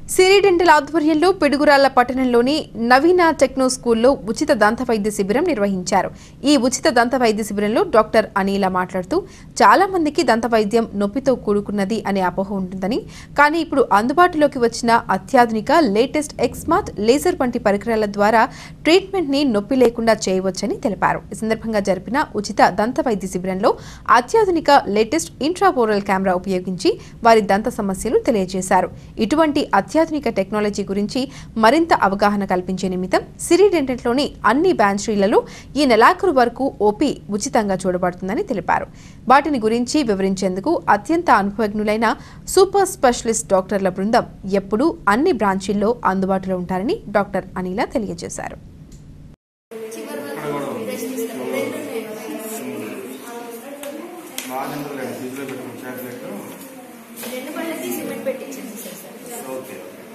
సిరి dental ఆధ్వర్యంలో పిడుగురాళ్ల పట్టణంలోని నవీన techno స్కూల్లో ఉచిత దంత వైద్య శిబిరం నిర్వహించారు ఈ ఉచిత దంత వైద్య శిబిరంలో డాక్టర్ అనిల మాట్లాడుతూ చాలా మందికి దంత వైద్యం నొప్పితో కూడుకున్నది అనే అపోహ ఉంటుందని కానీ ఇప్పుడు అందుబాటులోకి వచ్చిన అత్యాధునిక లేటెస్ట్ ఎక్స్మార్ట్ లేజర్ వంటి పరికరాల ద్వారా ట్రీట్మెంట్ ని నొప్పి లేకుండా చేయవచ్చని తెలిపారు ఈ సందర్భంగా జరిపిన ఉచిత దంత వైద్య శిబిరంలో అత్యాధునిక లేటెస్ట్ ఇంట్రాపోరల్ కెమెరా ఉపయోగించి వారి దంత సమస్యలు తెలియజేశారు ఇటువంటి అత్యాధునిక టెక్నాలజీ గురించి మరింత అవగాహన కల్పించే నిమిత్తం సిరి డెంటెంట్లోని అన్ని బ్రాంచీలలో ఈ నెలాఖరు వరకు ఓపీ ఉచితంగా చూడబడుతుందని తెలిపారు వాటిని గురించి వివరించేందుకు అత్యంత అనుభవజ్ఞులైన సూపర్ స్పెషలిస్ట్ డాక్టర్ల బృందం ఎప్పుడూ అన్ని బ్రాంచీల్లో అందుబాటులో ఉంటారని డాక్టర్ అనిల తెలియజేశారు బాగా ఫ్రిడ్జ్లో పెట్టుకుని చాక్లెట్ రెండు పళ్ళకి సిమెంట్ పెట్టించింది సార్ సార్ ఓకే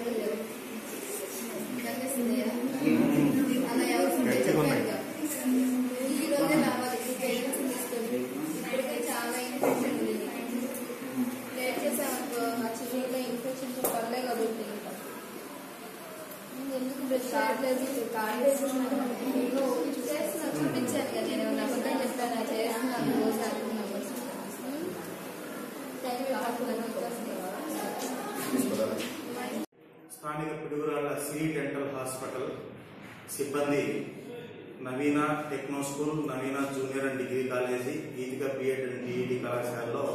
కనిపిస్తుంది కదా అలా ఎవరు గట్టిగా ఉన్నాయి ఈ రోజే రావాలి ఈ పేరెంట్స్ తీసుకొని ఇప్పటికే చాలా ఇన్ఫెక్షన్ ఉంది లేట్ చేసామనుకో ఆ చిన్నలో ఇన్ఫెక్షన్స్ పడలే కదులుతాయి ఇంకా ఎందుకు బ్రష్ చేయట్లేదు కార్డ్ వేసుకున్నాను చేస్తున్నా చూపించాను కదా నేను నా అబద్ధం చెప్తాను చేస్తున్నాను రోజు అనుకున్నాను స్థానిక పిడుగురాళ్ల సి డెంటల్ హాస్పిటల్ సిబ్బంది Naveena techno school Naveena junior and degree college Geethika BEd and DEd కళాశాలలో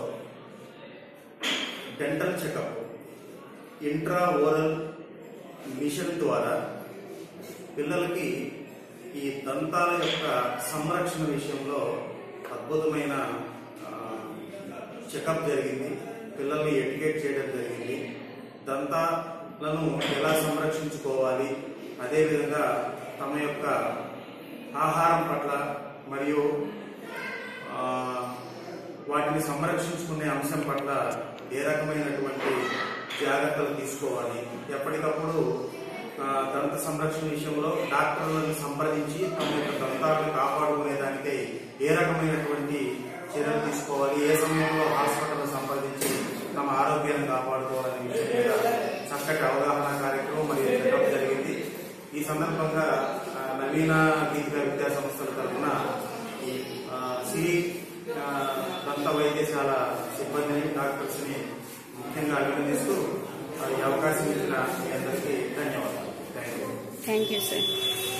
dental checkup intra oral machine ద్వారా పిల్లలకి ఈ దంతాల యొక్క సంరక్షణ విషయంలో అద్భుతమైన ఆ, చెకప్ జరిగింది పిల్లల్ని ఎడ్యుకేట్ చేయడం జరిగింది దంతాలను ఎలా సంరక్షించుకోవాలి అదేవిధంగా తమ యొక్క ఆహారం పట్ల మరియు ఆ, వాటిని సంరక్షించుకునే అంశం పట్ల ఏ రకమైనటువంటి జాగ్రత్తలు తీసుకోవాలి ఎప్పటికప్పుడు ఆ, దంత సంరక్షణ విషయంలో డాక్టర్లను సంప్రదించి తమ యొక్క దంతాలను కాపాడుకునే దానికై ఏ రకమైనటువంటి చర్యలు తీసుకోవాలి ఏ సమయంలో హాస్పిటల్ సంప్రదించి తమ ఆరోగ్యాన్ని కాపాడుకోవాలనే విషయం మీద చక్కటి అవగాహన కార్యక్రమం మరియు చెకప్ జరిగింది ఈ సందర్భంగా ఆ, నవీన గీతిక విద్యా సంస్థల తరఫున ఈ ఆ, సిరి ఆ, దంత వైద్యశాల సిబ్బందిని డాక్టర్స్ ని ముఖ్యంగా అభినందిస్తూ ఆ, ఈ అవకాశం ఇచ్చిన మీ అందరికీ ధన్యవాదాలు thank you thank you sir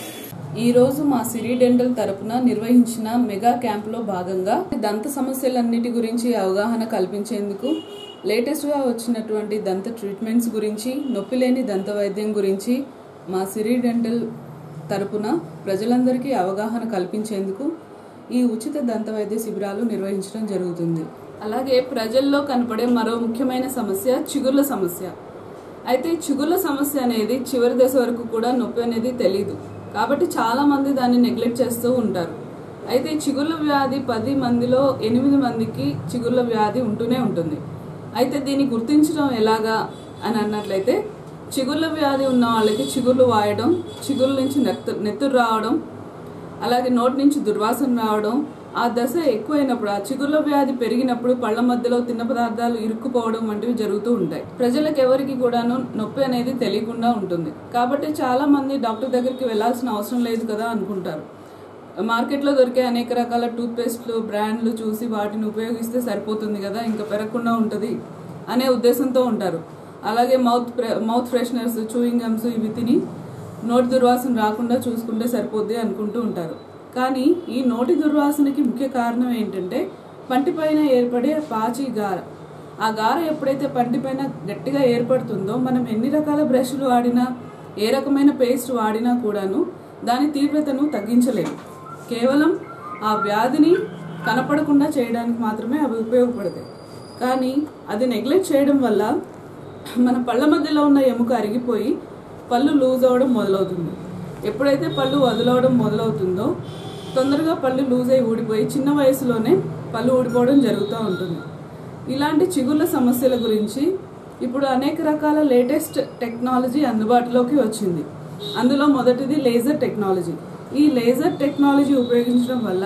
ఈ రోజు మా సిరి డెంటల్ తరపున నిర్వహించిన మెగా క్యాంపులో భాగంగా దంత సమస్యలన్నిటి గురించి అవగాహన కల్పించేందుకు లేటెస్ట్గా వచ్చినటువంటి దంత ట్రీట్మెంట్స్ గురించి నొప్పి లేని దంత వైద్యం గురించి మా సిరి డెంటల్ తరపున ప్రజలందరికీ అవగాహన కల్పించేందుకు ఈ ఉచిత దంత వైద్య శిబిరాలు నిర్వహించడం జరుగుతుంది అలాగే ప్రజల్లో కనపడే మరో ముఖ్యమైన సమస్య చిగుర్ల సమస్య అయితే చిగుర్ల సమస్య అనేది చివరి దశ వరకు కూడా నొప్పి అనేది తెలియదు కాబట్టి చాలా మంది దాన్ని నెగ్లెక్ట్ చేస్తూ ఉంటారు అయితే చిగుర్ల వ్యాధి పది మందిలో ఎనిమిది మందికి చిగుర్ల వ్యాధి ఉంటూనే ఉంటుంది అయితే దీన్ని గుర్తించడం ఎలాగా అని అన్నట్లయితే చిగుర్ల వ్యాధి ఉన్న వాళ్ళకి చిగుర్లు వాయడం చిగుర్ల నుంచి నెత్తు నెత్తురు రావడం అలాగే నోటి నుంచి దుర్వాసన రావడం ఆ దశ ఎక్కువైనప్పుడు ఆ చిగుర్ల వ్యాధి పెరిగినప్పుడు పళ్ళ మధ్యలో తిన్న పదార్థాలు ఇరుక్కుపోవడం వంటివి జరుగుతూ ఉంటాయి ప్రజలకు ఎవరికి కూడాను నొప్పి అనేది తెలియకుండా ఉంటుంది కాబట్టి చాలా మంది డాక్టర్ దగ్గరికి వెళ్ళాల్సిన అవసరం లేదు కదా అనుకుంటారు మార్కెట్లో దొరికే అనేక రకాల టూత్ పేస్ట్లు బ్రాండ్లు చూసి వాటిని ఉపయోగిస్తే సరిపోతుంది కదా ఇంకా పెరగకుండా ఉంటుంది అనే ఉద్దేశంతో ఉంటారు అలాగే mouth mouth fresheners chewing gums ఇవి తిని నోటి దుర్వాసన రాకుండా చూసుకుంటే సరిపోద్ది అనుకుంటూ ఉంటారు కానీ ఈ నోటి దుర్వాసనకి ముఖ్య కారణం ఏంటంటే పంటిపైన ఏర్పడే పాచి గార ఆ గార ఎప్పుడైతే పంటిపైన గట్టిగా ఏర్పడుతుందో మనం ఎన్ని రకాల బ్రష్లు వాడినా ఏ రకమైన పేస్ట్ వాడినా కూడాను దాని తీవ్రతను తగ్గించలేము కేవలం ఆ వ్యాధిని కనపడకుండా చేయడానికి మాత్రమే అవి ఉపయోగపడతాయి కానీ అది నెగ్లెక్ట్ చేయడం వల్ల మన పళ్ళ మధ్యలో ఉన్న ఎముక అరిగిపోయి పళ్ళు లూజ్ అవ్వడం మొదలవుతుంది ఎప్పుడైతే పళ్ళు వదలవడం మొదలవుతుందో తొందరగా పళ్ళు లూజ్ అయి ఊడిపోయి చిన్న వయసులోనే పళ్ళు ఊడిపోవడం జరుగుతూ ఉంటుంది ఇలాంటి చిగుళ్ళ సమస్యల గురించి ఇప్పుడు అనేక రకాల లేటెస్ట్ టెక్నాలజీ అందుబాటులోకి వచ్చింది అందులో మొదటిది లేజర్ టెక్నాలజీ ఈ లేజర్ టెక్నాలజీ ఉపయోగించడం వల్ల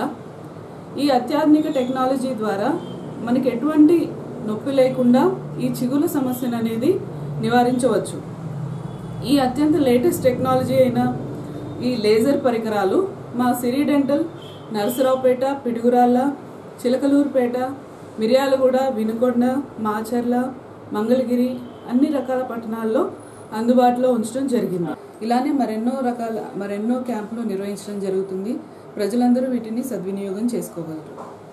ఈ అత్యాధునిక టెక్నాలజీ ద్వారా మనకి ఎటువంటి నొప్పి లేకుండా ఈ చిగుల సమస్యను అనేది నివారించవచ్చు ఈ అత్యంత లేటెస్ట్ టెక్నాలజీ అయిన ఈ లేజర్ పరికరాలు మా సిరి డెంటల్ నరసరావుపేట పిడుగురాళ్ళ చిలకలూరుపేట మిర్యాలగూడ వినుకొండ మాచర్ల మంగళగిరి అన్ని రకాల పట్టణాల్లో అందుబాటులో ఉంచడం జరిగింది ఇలానే మరెన్నో రకాల మరెన్నో క్యాంపులు నిర్వహించడం జరుగుతుంది ప్రజలందరూ వీటిని సద్వినియోగం చేసుకోగలరు